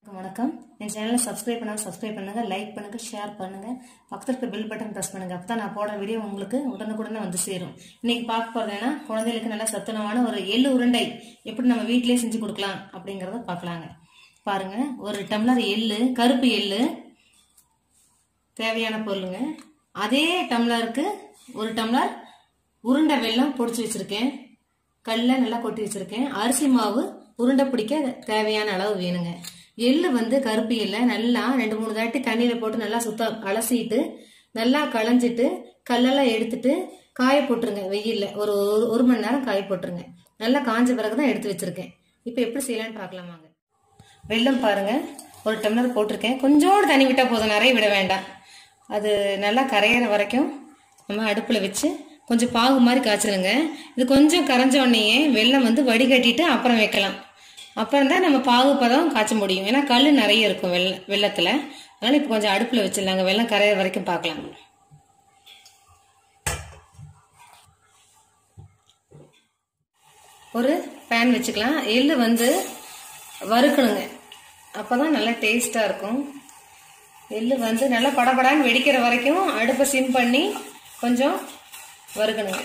வணக்கம் என் சேனலை சப்ஸ்கிரைப் பண்ணால் சப்ஸ்கிரைப் பண்ணுங்க லைக் பண்ணுங்க ஷேர் பண்ணுங்க பக்கத்துல இருக்க பெல் பட்டன் ப்ரெஸ் பண்ணுங்க அப்பதான் நான் போடுற வீடியோ உங்களுக்கு உடனுக்குடனே வந்து சேரும் இன்னைக்கு பார்க்க போறதுன்னா குழந்தைகளுக்கு நல்ல சத்துணவான ஒரு எள்ளு உருண்டை எப்படி நம்ம வீட்டிலேயே செஞ்சு கொடுக்கலாம் அப்படிங்கறத பார்க்கலாங்க பாருங்க ஒரு டம்ளர் எள்ளு கருப்பு எள்ளு தேவையான பொருளுங்க அதே டம்ளருக்கு ஒரு டம்ளர் உருண்டை வெல்லம் பொடிச்சு வச்சிருக்கேன் கல்ல நல்லா கொட்டி வச்சிருக்கேன் அரிசி மாவு உருண்டை பிடிக்க தேவையான அளவு வேணுங்க எள்ளு வந்து கருப்பு எள்ளை நல்லா ரெண்டு மூணு தாட்டி தண்ணியில போட்டு நல்லா சுத்தம் அலசிட்டு நல்லா களைஞ்சிட்டு கல்லெல்லாம் எடுத்துட்டு காய போட்டுருங்க வெயில்ல ஒரு ஒரு- ஒரு மணி நேரம் காய போட்டுருங்க நல்லா காஞ்ச பிறகு தான் எடுத்து வச்சிருக்கேன் இப்போ எப்படி செய்யலாம்னு பார்க்கலாமாங்க வெல்லம் பாருங்க ஒரு டம்ளர் போட்டிருக்கேன் கொஞ்சோடு தண்ணி விட்டால் போதும் நிறைய விட வேண்டாம் அது நல்லா கரையிற வரைக்கும் நம்ம அடுப்பில் வச்சு கொஞ்சம் பாகு மாதிரி காய்ச்சிடுங்க இது கொஞ்சம் கரைஞ்ச உடனேயே வெல்லம் வந்து வடிகட்டிட்டு அப்புறம் வைக்கலாம் அப்புறம் தான் நம்ம பாகு பதம் காய்ச்ச முடியும் ஏன்னா கல் நிறைய இருக்கும் வெள்ள வெள்ளத்தில் அதனால இப்போ கொஞ்சம் அடுப்பில் வச்சிடலாங்க வெல்லம் கரையிற வரைக்கும் பார்க்கலாம் ஒரு பேன் வச்சுக்கலாம் எள்ளு வந்து வறுக்கணுங்க அப்பதான் நல்லா டேஸ்டா இருக்கும் எள்ளு வந்து நல்லா படபடான்னு வெடிக்கிற வரைக்கும் அடுப்பை சிம் பண்ணி கொஞ்சம் வறுக்கணுங்க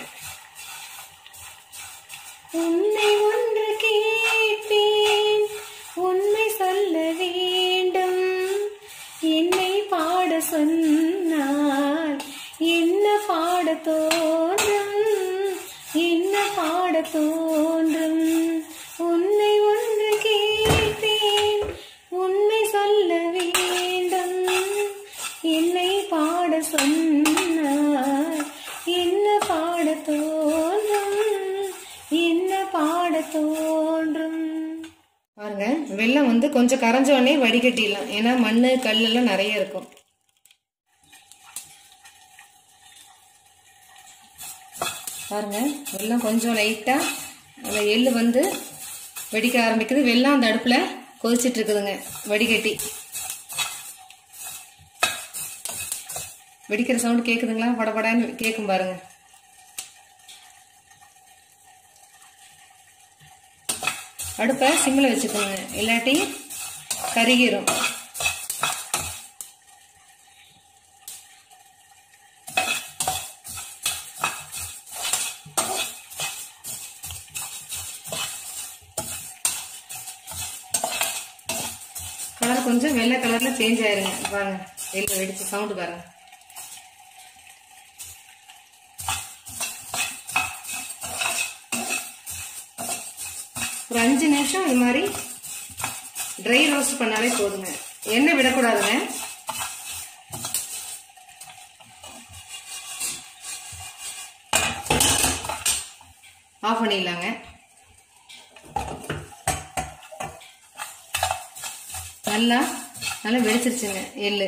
உன்னை ஒன்று கேட்பேன் உண்மை சொல்ல வேண்டும் என்னை பாட சொன்னால் என்ன பாட தோன்றும் என்ன பாட தோன்றும் உன்னை ஒன்று கேட்பேன் உண்மை சொல்ல வேண்டும் என்னை பாட சொன்னால் என்ன பாட தோன்றும் என்ன பாட தோன்றும் பாருங்க வெள்ளம் வந்து கொஞ்சம் கரைஞ்ச உடனே வடிகட்டிடலாம் ஏன்னா மண்ணு கல் எல்லாம் நிறைய இருக்கும் பாருங்க வெள்ளம் கொஞ்சம் லைட்டா அந்த எள்ளு வந்து வெடிக்க ஆரம்பிக்குது வெள்ளம் அந்த அடுப்புல கொதிச்சிட்டு இருக்குதுங்க வடிகட்டி வெடிக்கிற சவுண்ட் கேக்குதுங்களா படபடன்னு கேக்கும் பாருங்க அடுப்பை சிம்மில் வச்சுக்கோங்க இல்லாட்டி கருகிரும் கலர் கொஞ்சம் வெள்ளை கலர்ல சேஞ்ச் ஆயிருங்க பாருங்க எள்ளு வெடிச்சு சவுண்ட் பாருங்க ஒரு அஞ்சு நிமிஷம் இது மாதிரி ட்ரை ரோஸ்ட் பண்ணாலே போதுங்க எண்ணெய் விடக்கூடாதுங்க ஆஃப் பண்ணிடலாங்க நல்லா நல்லா வெடிச்சிருச்சுங்க எள்ளு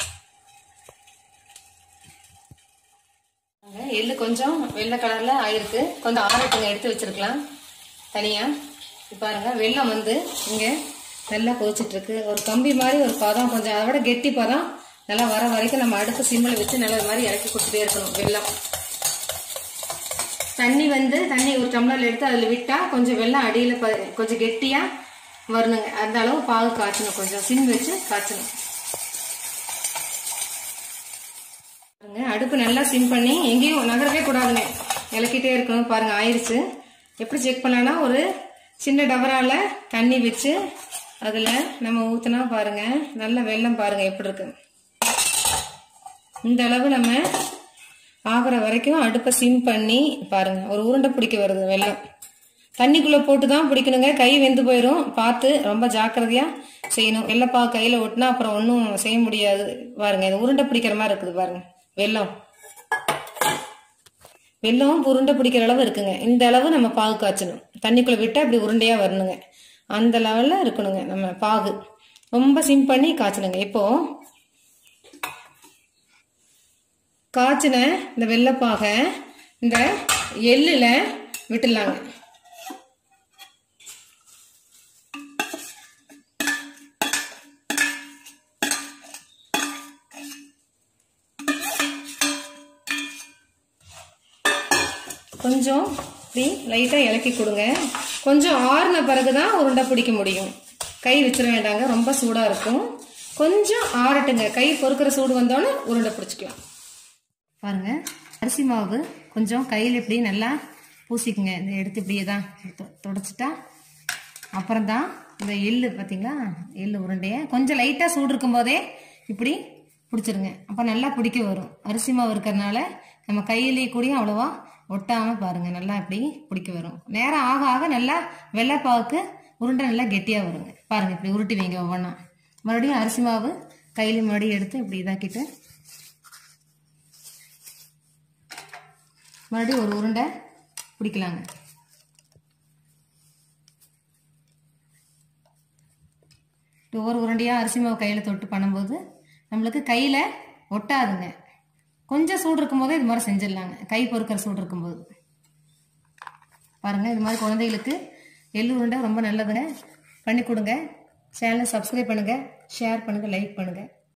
பாருங்க, எள்ளு கொஞ்சம் வெள்ளை கலர்ல ஆயிருக்கு கொஞ்சம் ஆறட்டுங்க எடுத்து வச்சிருக்கலாம் தனியா இப்ப பாருங்க வெள்ளம் வந்து இங்க நல்லா கொதிச்சிட்டு இருக்கு ஒரு கம்பி மாதிரி ஒரு பதம் கொஞ்சம் அதை விட கெட்டி பதம் நல்லா வர வரைக்கும் நம்ம அடுப்பு சிம்மில் வச்சு நல்லா இது மாதிரி இறக்கி கொடுத்துட்டே இருக்கணும் வெள்ளம் தண்ணி வந்து தண்ணி ஒரு டம்ளர்ல எடுத்து அதுல விட்டா கொஞ்சம் வெள்ளம் அடியில ப- கொஞ்சம் கெட்டியா வரணுங்க அந்த அளவு பாகு காய்ச்சணும் கொஞ்சம் சிம் வச்சு காய்ச்சணும் பாருங்க அடுப்பு நல்லா சிம் பண்ணி எங்கேயும் நகரவே கூடாதுங்க இலக்கிட்டே இருக்கணும் பாருங்க ஆயிருச்சு எப்படி செக் பண்ணலாம்னா ஒரு சின்ன டபரால தண்ணி வச்சு அதுல நம்ம ஊத்துனா பாருங்க நல்ல வெள்ளம் பாருங்க எப்படி இருக்கு இந்த அளவு நம்ம ஆகிற வரைக்கும் அடுப்பை சிம் பண்ணி பாருங்க ஒரு உருண்டை பிடிக்க வருது வெள்ளம் தண்ணிக்குள்ள போட்டு தான் பிடிக்கணுங்க கை வெந்து போயிடும் பார்த்து ரொம்ப ஜாக்கிரதையா செய்யணும் வெள்ளப்பா கையில ஒட்டினா அப்புறம் ஒன்றும் செய்ய முடியாது பாருங்க இது உருண்டை பிடிக்கிற மாதிரி இருக்குது பாருங்க வெள்ளம் வெள்ளம் உருண்டை பிடிக்கிற அளவு இருக்குங்க இந்த அளவு நம்ம பாகு காய்ச்சணும் தண்ணிக்குள்ள விட்டா இப்படி உருண்டையா வரணுங்க அந்த லெவல்ல இருக்கணுங்க நம்ம பாகு ரொம்ப சிம் பண்ணி காய்ச்சணுங்க இப்போ காய்ச்சின இந்த வெள்ளைப்பாகை இந்த எள்ளுல விட்டுடலாங்க கொஞ்சம் இப்படி லைட்டாக இலக்கி கொடுங்க கொஞ்சம் ஆறுன பிறகு தான் உருண்டை பிடிக்க முடியும் கை வச்சிட வேண்டாங்க ரொம்ப சூடாக இருக்கும் கொஞ்சம் ஆறட்டுங்க கை பொறுக்கிற சூடு வந்தோன்னே உருண்டை பிடிச்சிக்கலாம் பாருங்க அரிசி மாவு கொஞ்சம் கையில் இப்படி நல்லா பூசிக்குங்க இந்த எடுத்து இப்படியே தான் தொ- தொடச்சிட்டா அப்புறம் தான் இந்த எள்ளு பார்த்தீங்களா எள்ளு உருண்டையை கொஞ்சம் லைட்டாக சூடு இருக்கும் போதே இப்படி பிடிச்சிருங்க அப்போ நல்லா பிடிக்க வரும் அரிசி மாவு இருக்கிறதுனால நம்ம கையிலேயே கூடயும் அவ்வளோவா ஒட்டாமல் பாருங்க நல்லா இப்படி பிடிக்க வரும் நேரம் ஆக ஆக நல்லா வெள்ளைப்பாவுக்கு உருண்டை நல்லா கெட்டியாக வருங்க பாருங்க இப்படி உருட்டி வைங்க ஒவ்வொன்றா மறுபடியும் அரிசி மாவு கையில் மறுபடியும் எடுத்து இப்படி இதாக்கிட்டு மறுபடியும் ஒரு உருண்டை பிடிக்கலாங்க ஒவ்வொரு உருண்டையாக அரிசி மாவு கையில் தொட்டு பண்ணும்போது நம்மளுக்கு கையில் ஒட்டாதுங்க கொஞ்சம் சூடு இருக்கும்போதே இது மாதிரி செஞ்சிடலாங்க கை பொறுக்கிற சூடு இருக்கும்போது பாருங்கள் இது மாதிரி குழந்தைகளுக்கு எள்ளு உருண்டை ரொம்ப நல்லதுங்க பண்ணி கொடுங்க சேனலை சப்ஸ்கிரைப் பண்ணுங்கள் ஷேர் பண்ணுங்கள் லைக் பண்ணுங்கள்